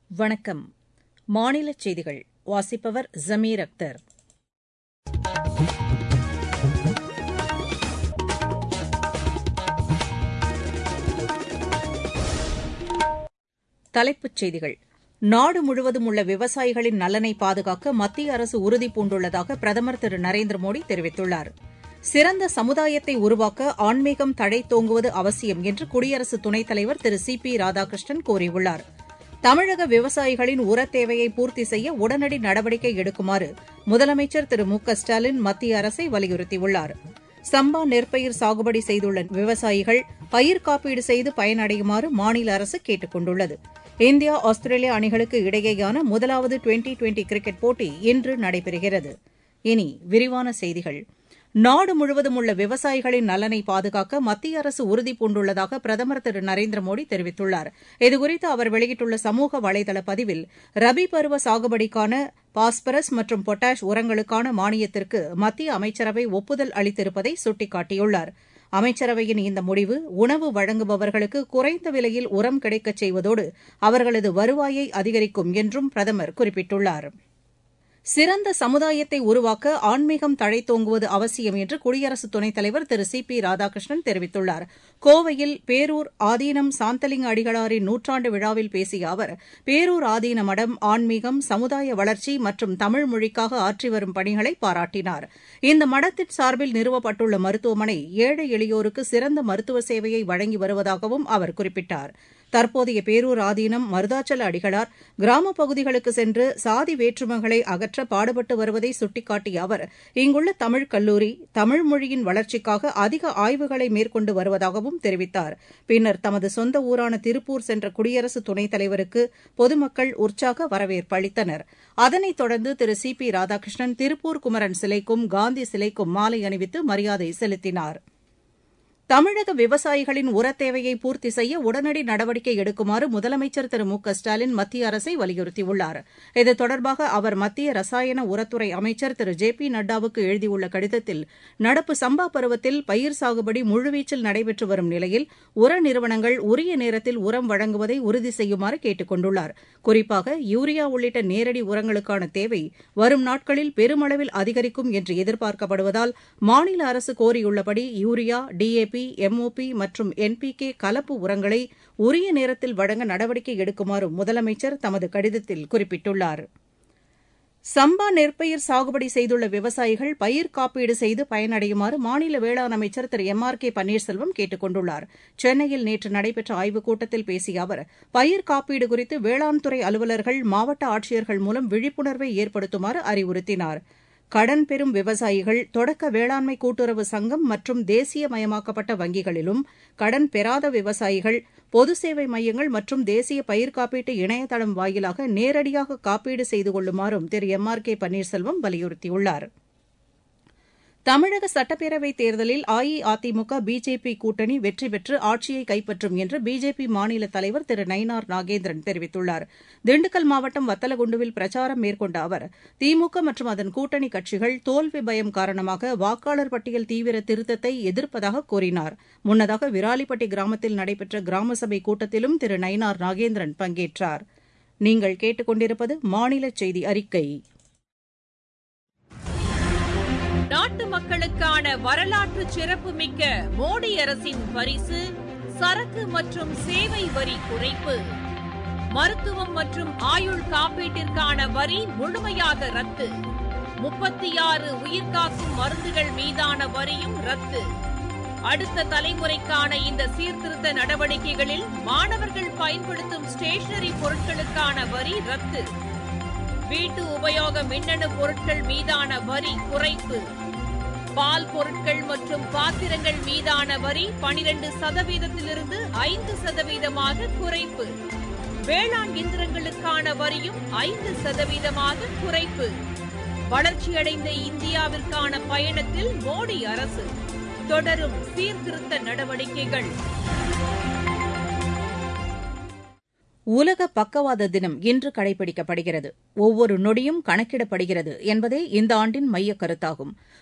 வணக்கம் மாநிலச் செய்திகள் வாசிப்பவர் ஜமீர் அக்தர் தலைப்புச் செய்திகள் நாடு முழுவதும் உள்ள விவசாயிகளின் நலனை பாதுகாக்க மத்திய அரசு உறுதிபூண்டுள்ளதாக பிரதமர் திரு நரேந்திர மோடி தெரிவித்துள்ளார் சிறந்த சமுதாயத்தை உருவாக்க ஆன்மீகம் தழைத்தோங்குவது அவசியம் என்று குடியரசு துணைத் தலைவர் திரு சி பி ராதாகிருஷ்ணன் கூறியுள்ளார் தமிழக விவசாயிகளின் உரத் தேவையை பூர்த்தி செய்ய உடனடி நடவடிக்கை எடுக்குமாறு முதலமைச்சர் திரு மு க ஸ்டாலின் மத்திய அரசை வலியுறுத்தியுள்ளார் சம்பா நெற்பயிர் சாகுபடி செய்துள்ள விவசாயிகள் பயிர் காப்பீடு செய்து பயனடையுமாறு மாநில அரசு கேட்டுக் கொண்டுள்ளது இந்தியா ஆஸ்திரேலியா அணிகளுக்கு இடையேயான முதலாவது டுவெண்டி டுவெண்டி கிரிக்கெட் போட்டி இன்று நடைபெறுகிறது இனி விரிவான செய்திகள் நாடு முழுவதும் உள்ள விவசாயிகளின் நலனை பாதுகாக்க மத்திய அரசு உறுதிபூண்டுள்ளதாக பிரதமர் திரு நரேந்திர மோடி தெரிவித்துள்ளார் இதுகுறித்து அவர் வெளியிட்டுள்ள சமூக வலைதள பதிவில் ரபி பருவ சாகுபடிக்கான பாஸ்பரஸ் மற்றும் பொட்டாஷ் உரங்களுக்கான மானியத்திற்கு மத்திய அமைச்சரவை ஒப்புதல் அளித்திருப்பதை சுட்டிக்காட்டியுள்ளார் அமைச்சரவையின் இந்த முடிவு உணவு வழங்குபவர்களுக்கு குறைந்த விலையில் உரம் கிடைக்கச் செய்வதோடு அவர்களது வருவாயை அதிகரிக்கும் என்றும் பிரதமர் குறிப்பிட்டுள்ளார் சிறந்த சமுதாயத்தை உருவாக்க ஆன்மீகம் தழைத்தோங்குவது அவசியம் என்று குடியரசு துணைத் தலைவர் திரு சி பி ராதாகிருஷ்ணன் தெரிவித்துள்ளார் கோவையில் பேரூர் ஆதீனம் சாந்தலிங்க அடிகளாரின் நூற்றாண்டு விழாவில் பேசிய அவர் பேரூர் ஆதீன மடம் ஆன்மீகம் சமுதாய வளர்ச்சி மற்றும் தமிழ் மொழிக்காக ஆற்றி வரும் பணிகளை பாராட்டினார் இந்த மடத்தின் சார்பில் நிறுவப்பட்டுள்ள மருத்துவமனை ஏழை எளியோருக்கு சிறந்த மருத்துவ சேவையை வழங்கி வருவதாகவும் அவர் குறிப்பிட்டார் தற்போதைய பேரூர் ஆதீனம் மருதாச்சல அடிகளார் கிராமப் பகுதிகளுக்கு சென்று சாதி வேற்றுமைகளை அகற்ற பாடுபட்டு வருவதை சுட்டிக்காட்டிய அவர் இங்குள்ள தமிழ் கல்லூரி தமிழ் மொழியின் வளர்ச்சிக்காக அதிக ஆய்வுகளை மேற்கொண்டு வருவதாகவும் தெரிவித்தார் பின்னர் தமது சொந்த ஊரான திருப்பூர் சென்ற குடியரசு துணைத் தலைவருக்கு பொதுமக்கள் உற்சாக வரவேற்பு அளித்தனர் அதனைத் தொடர்ந்து திரு சி பி ராதாகிருஷ்ணன் திருப்பூர் குமரன் சிலைக்கும் காந்தி சிலைக்கும் மாலை அணிவித்து மரியாதை செலுத்தினார் தமிழக விவசாயிகளின் உரத் தேவையை பூர்த்தி செய்ய உடனடி நடவடிக்கை எடுக்குமாறு முதலமைச்சர் திரு மு க ஸ்டாலின் மத்திய அரசை வலியுறுத்தியுள்ளார் இது தொடர்பாக அவர் மத்திய ரசாயன உரத்துறை அமைச்சர் திரு ஜே பி நட்டாவுக்கு எழுதியுள்ள கடிதத்தில் நடப்பு சம்பா பருவத்தில் பயிர் சாகுபடி முழுவீச்சில் நடைபெற்று வரும் நிலையில் உர நிறுவனங்கள் உரிய நேரத்தில் உரம் வழங்குவதை உறுதி செய்யுமாறு கேட்டுக் கொண்டுள்ளார் குறிப்பாக யூரியா உள்ளிட்ட நேரடி உரங்களுக்கான தேவை வரும் நாட்களில் பெருமளவில் அதிகரிக்கும் என்று எதிர்பார்க்கப்படுவதால் மாநில அரசு கோரியுள்ளபடி யூரியா டிஏபி எம்ஓபி மற்றும் என்பிகே கலப்பு உரங்களை உரிய நேரத்தில் வழங்க நடவடிக்கை எடுக்குமாறு முதலமைச்சர் தமது கடிதத்தில் குறிப்பிட்டுள்ளார் சம்பா நெற்பயிர் சாகுபடி செய்துள்ள விவசாயிகள் பயிர் காப்பீடு செய்து பயனடையுமாறு மாநில வேளாண் அமைச்சர் திரு எம் ஆர் கே பன்னீர்செல்வம் கேட்டுக் கொண்டுள்ளார் சென்னையில் நேற்று நடைபெற்ற ஆய்வுக் கூட்டத்தில் பேசிய அவர் பயிர் காப்பீடு குறித்து வேளாண் துறை அலுவலர்கள் மாவட்ட ஆட்சியர்கள் மூலம் விழிப்புணர்வை ஏற்படுத்துமாறு அறிவுறுத்தினார் கடன் பெறும் விவசாயிகள் தொடக்க வேளாண்மை கூட்டுறவு சங்கம் மற்றும் தேசியமயமாக்கப்பட்ட வங்கிகளிலும் கடன் பெறாத விவசாயிகள் பொது சேவை மையங்கள் மற்றும் தேசிய பயிர் காப்பீட்டு இணையதளம் வாயிலாக நேரடியாக காப்பீடு செய்து கொள்ளுமாறும் திரு எம் ஆர் கே பன்னீர்செல்வம் வலியுறுத்தியுள்ளார் தமிழக சட்டப்பேரவைத் தேர்தலில் அஇஅதிமுக பிஜேபி கூட்டணி வெற்றி பெற்று ஆட்சியை கைப்பற்றும் என்று பிஜேபி மாநில தலைவர் திரு நயினார் நாகேந்திரன் தெரிவித்துள்ளார் திண்டுக்கல் மாவட்டம் வத்தலகுண்டுவில் பிரச்சாரம் மேற்கொண்ட அவர் திமுக மற்றும் அதன் கூட்டணி கட்சிகள் தோல்வி பயம் காரணமாக வாக்காளர் பட்டியல் தீவிர திருத்தத்தை எதிர்ப்பதாக கூறினார் முன்னதாக விராலிப்பட்டி கிராமத்தில் நடைபெற்ற கிராம சபை கூட்டத்திலும் திரு நயினார் நாகேந்திரன் பங்கேற்றார் நீங்கள் கேட்டுக்கொண்டிருப்பது மாநில செய்தி அறிக்கை நாட்டு மக்களுக்கான வரலாற்று சிறப்புமிக்க மோடி அரசின் பரிசு சரக்கு மற்றும் சேவை வரி குறைப்பு மருத்துவம் மற்றும் ஆயுள் காப்பீட்டிற்கான வரி முழுமையாக ரத்து முப்பத்தி ஆறு உயிர்காக்கும் மருந்துகள் மீதான வரியும் ரத்து அடுத்த தலைமுறைக்கான இந்த சீர்திருத்த நடவடிக்கைகளில் மாணவர்கள் பயன்படுத்தும் ஸ்டேஷனரி பொருட்களுக்கான வரி ரத்து வீட்டு உபயோக மின்னணு பொருட்கள் மீதான வரி குறைப்பு பால் பொருட்கள் மற்றும் பாத்திரங்கள் மீதான வரி பனிரெண்டு சதவீதத்திலிருந்து ஐந்து சதவீதமாக குறைப்பு வேளாண் இயந்திரங்களுக்கான வரியும் ஐந்து சதவீதமாக குறைப்பு வளர்ச்சியடைந்த இந்தியாவிற்கான பயணத்தில் மோடி அரசு தொடரும் சீர்திருத்த நடவடிக்கைகள் உலக பக்கவாத தினம் இன்று கடைபிடிக்கப்படுகிறது ஒவ்வொரு நொடியும் கணக்கிடப்படுகிறது என்பதே இந்த ஆண்டின் மையக் கருத்தாகும்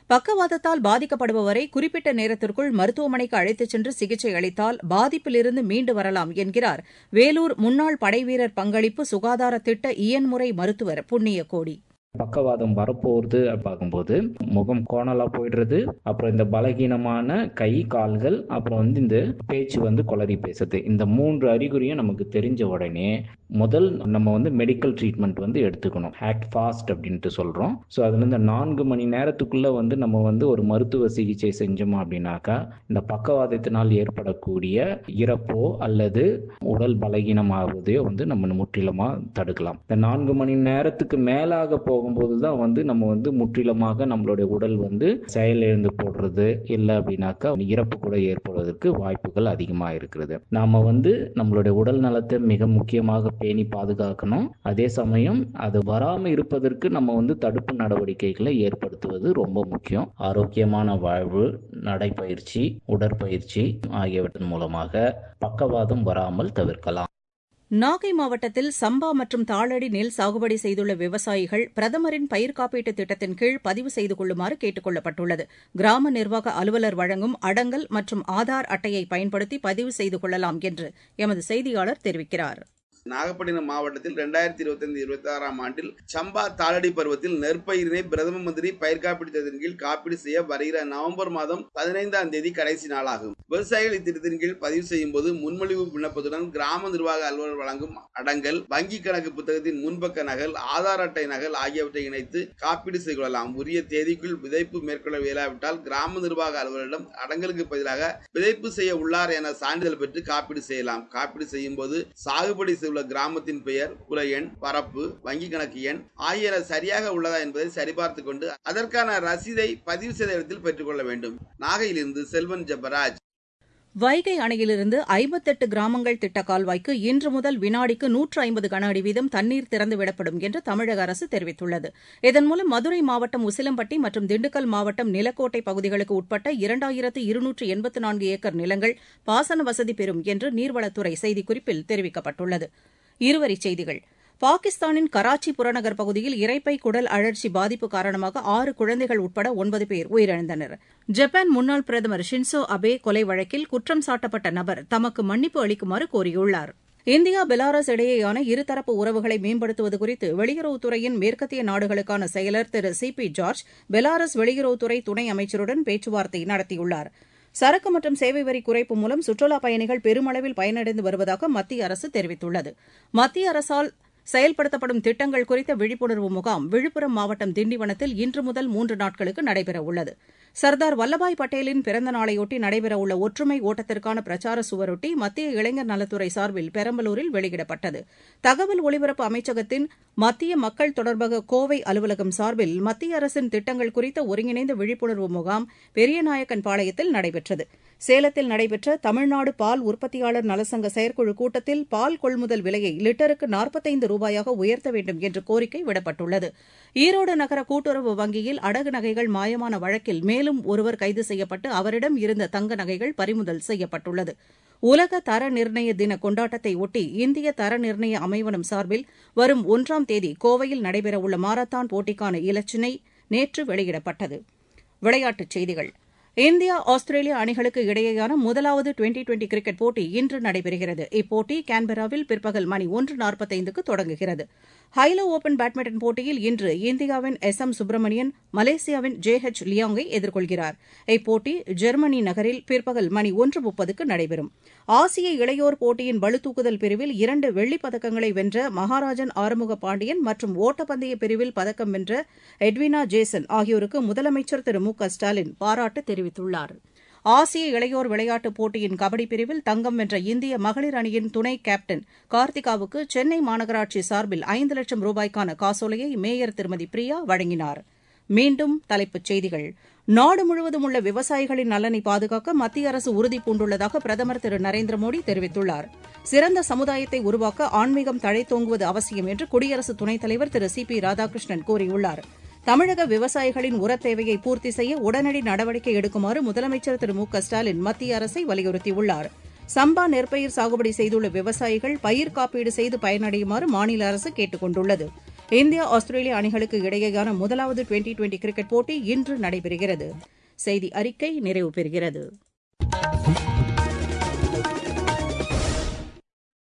பக்கவாதத்தால் பாதிக்கப்படுபவரை குறிப்பிட்ட நேரத்திற்குள் மருத்துவமனைக்கு அழைத்துச் சென்று சிகிச்சை அளித்தால் பாதிப்பிலிருந்து மீண்டு வரலாம் என்கிறார் வேலூர் முன்னாள் படைவீரர் பங்களிப்பு சுகாதார திட்ட இயன்முறை மருத்துவர் புண்ணியகோடி பக்கவாதம் வரப்போகுது பார்க்கும்போது முகம் கோணலா போயிடுறது அப்புறம் இந்த பலகீனமான கை கால்கள் அப்புறம் வந்து இந்த பேச்சு வந்து குளறி பேசுறது இந்த மூன்று அறிகுறியும் நமக்கு தெரிஞ்ச உடனே முதல் நம்ம வந்து மெடிக்கல் ட்ரீட்மெண்ட் வந்து எடுத்துக்கணும் ஆக்ட் ஃபாஸ்ட் அப்படின்ட்டு சொல்கிறோம் ஸோ அதுல இந்த நான்கு மணி நேரத்துக்குள்ளே வந்து நம்ம வந்து ஒரு மருத்துவ சிகிச்சை செஞ்சோம் அப்படின்னாக்கா இந்த பக்கவாதத்தினால் ஏற்படக்கூடிய இறப்போ அல்லது உடல் பலகீனமாவதையோ வந்து நம்ம முற்றிலுமாக தடுக்கலாம் இந்த நான்கு மணி நேரத்துக்கு மேலாக போகும்போது தான் வந்து நம்ம வந்து முற்றிலுமாக நம்மளுடைய உடல் வந்து செயலிழந்து போடுறது இல்லை அப்படின்னாக்கா இறப்பு கூட ஏற்படுவதற்கு வாய்ப்புகள் அதிகமாக இருக்கிறது நாம வந்து நம்மளுடைய உடல் நலத்தை மிக முக்கியமாக பேணி பாதுகாக்கணும் அதே சமயம் அது வராமல் இருப்பதற்கு நம்ம வந்து தடுப்பு நடவடிக்கைகளை ஏற்படுத்துவது ரொம்ப முக்கியம் ஆரோக்கியமான வாழ்வு நடைப்பயிற்சி உடற்பயிற்சி ஆகியவற்றின் மூலமாக பக்கவாதம் வராமல் தவிர்க்கலாம் நாகை மாவட்டத்தில் சம்பா மற்றும் தாளடி நெல் சாகுபடி செய்துள்ள விவசாயிகள் பிரதமரின் பயிர் காப்பீட்டு திட்டத்தின் கீழ் பதிவு செய்து கொள்ளுமாறு கேட்டுக் கொள்ளப்பட்டுள்ளது கிராம நிர்வாக அலுவலர் வழங்கும் அடங்கல் மற்றும் ஆதார் அட்டையை பயன்படுத்தி பதிவு செய்து கொள்ளலாம் என்று எமது செய்தியாளர் தெரிவிக்கிறார் நாகப்பட்டினம் மாவட்டத்தில் இரண்டாயிரத்தி இருபத்தி ஐந்து இருபத்தி ஆறாம் ஆண்டில் சம்பா தாளடி பருவத்தில் நெற்பயிரினை பிரதம மந்திரி பயிர் காப்பீடு திட்டத்தின் கீழ் காப்பீடு செய்ய வருகிற நவம்பர் மாதம் பதினைந்தாம் தேதி கடைசி நாளாகும் விவசாயிகள் இத்திட்டத்தின் கீழ் பதிவு செய்யும் போது முன்மொழிவு விண்ணப்பத்துடன் கிராம நிர்வாக அலுவலர் வழங்கும் அடங்கல் வங்கி கணக்கு புத்தகத்தின் முன்பக்க நகல் ஆதார் அட்டை நகல் ஆகியவற்றை இணைத்து காப்பீடு செய்து கொள்ளலாம் உரிய தேதிக்குள் விதைப்பு மேற்கொள்ள இயலாவிட்டால் கிராம நிர்வாக அலுவலரிடம் அடங்கலுக்கு பதிலாக விதைப்பு செய்ய உள்ளார் என சான்றிதழ் பெற்று காப்பீடு செய்யலாம் காப்பீடு செய்யும் போது சாகுபடி செய்ய உள்ள கிராமத்தின் பெயர் குல எண் பரப்பு வங்கி கணக்கு எண் ஆகியன சரியாக உள்ளதா என்பதை சரிபார்த்துக் கொண்டு அதற்கான ரசீதை பதிவு செய்த இடத்தில் பெற்றுக்கொள்ள வேண்டும் நாகையிலிருந்து செல்வன் ஜெபராஜ் வைகை அணையிலிருந்து ஐம்பத்தெட்டு கிராமங்கள் திட்ட கால்வாய்க்கு இன்று முதல் வினாடிக்கு நூற்று ஐம்பது கன அடி வீதம் தண்ணீர் திறந்துவிடப்படும் என்று தமிழக அரசு தெரிவித்துள்ளது இதன் மூலம் மதுரை மாவட்டம் உசிலம்பட்டி மற்றும் திண்டுக்கல் மாவட்டம் நிலக்கோட்டை பகுதிகளுக்கு உட்பட்ட இரண்டாயிரத்து இருநூற்று எண்பத்து நான்கு ஏக்கர் நிலங்கள் பாசன வசதி பெறும் என்று நீர்வளத்துறை செய்திக்குறிப்பில் தெரிவிக்கப்பட்டுள்ளது இருவரிச் செய்திகள் பாகிஸ்தானின் கராச்சி புறநகர் பகுதியில் இரைப்பை குடல் அழற்சி பாதிப்பு காரணமாக ஆறு குழந்தைகள் உட்பட ஒன்பது பேர் உயிரிழந்தனர் ஜப்பான் முன்னாள் பிரதமர் ஷின்சோ அபே கொலை வழக்கில் குற்றம் சாட்டப்பட்ட நபர் தமக்கு மன்னிப்பு அளிக்குமாறு கோரியுள்ளார் இந்தியா பெலாரஸ் இடையேயான இருதரப்பு உறவுகளை மேம்படுத்துவது குறித்து வெளியுறவுத்துறையின் மேற்கத்திய நாடுகளுக்கான செயலர் திரு சி பி ஜார்ஜ் பெலாரஸ் வெளியுறவுத்துறை துணை அமைச்சருடன் பேச்சுவார்த்தை நடத்தியுள்ளார் சரக்கு மற்றும் சேவை வரி குறைப்பு மூலம் சுற்றுலாப் பயணிகள் பெருமளவில் பயனடைந்து வருவதாக மத்திய அரசு தெரிவித்துள்ளது மத்திய அரசால் செயல்படுத்தப்படும் திட்டங்கள் குறித்த விழிப்புணர்வு முகாம் விழுப்புரம் மாவட்டம் திண்டிவனத்தில் இன்று முதல் மூன்று நாட்களுக்கு நடைபெறவுள்ளது சர்தார் வல்லபாய் பட்டேலின் பிறந்த நாளையொட்டி நடைபெறவுள்ள ஒற்றுமை ஓட்டத்திற்கான பிரச்சார சுவரொட்டி மத்திய இளைஞர் நலத்துறை சார்பில் பெரம்பலூரில் வெளியிடப்பட்டது தகவல் ஒலிபரப்பு அமைச்சகத்தின் மத்திய மக்கள் தொடர்பக கோவை அலுவலகம் சார்பில் மத்திய அரசின் திட்டங்கள் குறித்த ஒருங்கிணைந்த விழிப்புணர்வு முகாம் பெரியநாயக்கன் பாளையத்தில் நடைபெற்றது சேலத்தில் நடைபெற்ற தமிழ்நாடு பால் உற்பத்தியாளர் நலசங்க செயற்குழு கூட்டத்தில் பால் கொள்முதல் விலையை லிட்டருக்கு நாற்பத்தைந்து ரூபாயாக உயர்த்த வேண்டும் என்று கோரிக்கை விடப்பட்டுள்ளது ஈரோடு நகர கூட்டுறவு வங்கியில் அடகு நகைகள் மாயமான வழக்கில் மேலும் ஒருவர் கைது செய்யப்பட்டு அவரிடம் இருந்த தங்க நகைகள் பறிமுதல் செய்யப்பட்டுள்ளது உலக தர நிர்ணய தின கொண்டாட்டத்தை ஒட்டி இந்திய தர நிர்ணய அமைவனம் சார்பில் வரும் ஒன்றாம் தேதி கோவையில் நடைபெறவுள்ள மாரத்தான் போட்டிக்கான இலச்சினை நேற்று வெளியிடப்பட்டது விளையாட்டுச் செய்திகள் இந்தியா ஆஸ்திரேலியா அணிகளுக்கு இடையேயான முதலாவது டுவெண்டி டுவெண்டி கிரிக்கெட் போட்டி இன்று நடைபெறுகிறது இப்போட்டி கான்பெராவில் பிற்பகல் மணி ஒன்று நாற்பத்தைந்துக்கு தொடங்குகிறது ஹைலோ ஓபன் பேட்மிண்டன் போட்டியில் இன்று இந்தியாவின் எஸ் எம் சுப்பிரமணியன் மலேசியாவின் ஜே ஹெச் லியாங்கை எதிர்கொள்கிறார் இப்போட்டி ஜெர்மனி நகரில் பிற்பகல் மணி ஒன்று முப்பதுக்கு நடைபெறும் ஆசிய இளையோர் போட்டியின் பளுதூக்குதல் பிரிவில் இரண்டு வெள்ளிப் பதக்கங்களை வென்ற மகாராஜன் ஆறுமுக பாண்டியன் மற்றும் ஓட்டப்பந்தய பிரிவில் பதக்கம் வென்ற எட்வினா ஜேசன் ஆகியோருக்கு முதலமைச்சர் திரு மு க ஸ்டாலின் பாராட்டு தெரிவித்துள்ளார் ஆசிய இளையோர் விளையாட்டுப் போட்டியின் கபடி பிரிவில் தங்கம் வென்ற இந்திய மகளிர் அணியின் துணை கேப்டன் கார்த்திகாவுக்கு சென்னை மாநகராட்சி சார்பில் ஐந்து லட்சம் ரூபாய்க்கான காசோலையை மேயர் திருமதி பிரியா வழங்கினார் மீண்டும் தலைப்புச் செய்திகள் நாடு முழுவதும் உள்ள விவசாயிகளின் நலனை பாதுகாக்க மத்திய அரசு உறுதி பூண்டுள்ளதாக பிரதமர் திரு நரேந்திர மோடி தெரிவித்துள்ளார் சிறந்த சமுதாயத்தை உருவாக்க ஆன்மீகம் தழைத்தோங்குவது அவசியம் என்று குடியரசு துணைத் தலைவர் திரு சி பி ராதாகிருஷ்ணன் கூறியுள்ளார் தமிழக விவசாயிகளின் உரத் தேவையை பூர்த்தி செய்ய உடனடி நடவடிக்கை எடுக்குமாறு முதலமைச்சர் திரு மு க ஸ்டாலின் மத்திய அரசை வலியுறுத்தியுள்ளார் சம்பா நெற்பயிர் சாகுபடி செய்துள்ள விவசாயிகள் பயிர் காப்பீடு செய்து பயனடையுமாறு மாநில அரசு கேட்டுக் கொண்டுள்ளது இந்தியா ஆஸ்திரேலியா அணிகளுக்கு இடையேயான முதலாவது டுவெண்டி டுவெண்டி கிரிக்கெட் போட்டி இன்று நடைபெறுகிறது செய்தி அறிக்கை நிறைவு பெறுகிறது